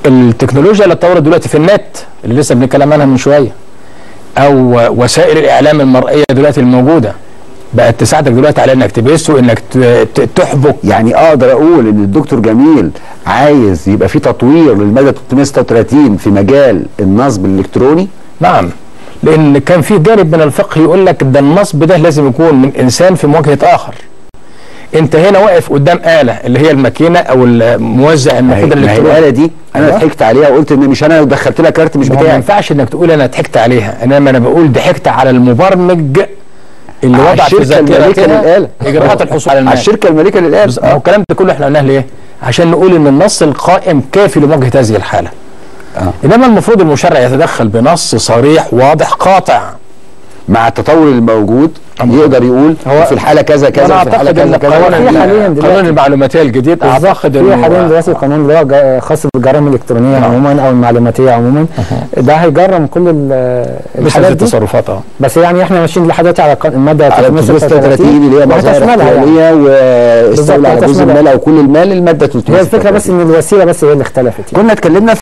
التكنولوجيا اللي اتطورت دلوقتي في النت اللي لسه بنتكلم عنها من شويه او وسائل الاعلام المرئيه دلوقتي الموجوده بقت تساعدك دلوقتي على انك تبث وانك ت- ت- تحبك يعني اقدر اقول ان الدكتور جميل عايز يبقى في تطوير للماده 336 في مجال النصب الالكتروني نعم لان كان في جانب من الفقه يقول لك ده النصب ده لازم يكون من انسان في مواجهه اخر انت هنا واقف قدام اله اللي هي الماكينه او الموزع ما هي النقود ما هي الالكتروني الاله دي انا أيوة. ضحكت عليها وقلت ان مش انا لو دخلت لها كارت مش ما هو ما بتاعي ينفعش انك تقول انا ضحكت عليها انما انا بقول ضحكت على المبرمج اللي على وضع في الشركة المالكة ذاكرتها للآلة. اجراءات الحصول على على المال الشركه المالكه للاله بس- ما هو الكلام ده كله احنا قلناه ليه؟ عشان نقول ان النص القائم كافي لمواجهه هذه الحاله. آه. انما المفروض المشرع يتدخل بنص صريح واضح قاطع. مع التطور الموجود يقدر يقول هو- في الحاله كذا كذا وانا في الحاله اعتقد ان كذا كذا قانون في حاليا ال- دلوقتي- قانون المعلوماتيه الجديد اعتقد في انه حاليا دلوقتي القانون اللي هو جا- خاص بالجرائم الالكترونيه نعم. عموما او المعلوماتيه عموما ده هيجرم كل ال- مثل الحالات دي التصرفات اه بس يعني احنا ماشيين لحد دلوقتي على قا- الماده على 336 اللي هي مظاهر وهتشملها يعني. احتياليه واستولى على جزء هتشملها. المال او كل المال الماده هي الفكره بس 336 ان الوسيله بس هي اللي اختلفت يعني. كنا اتكلمنا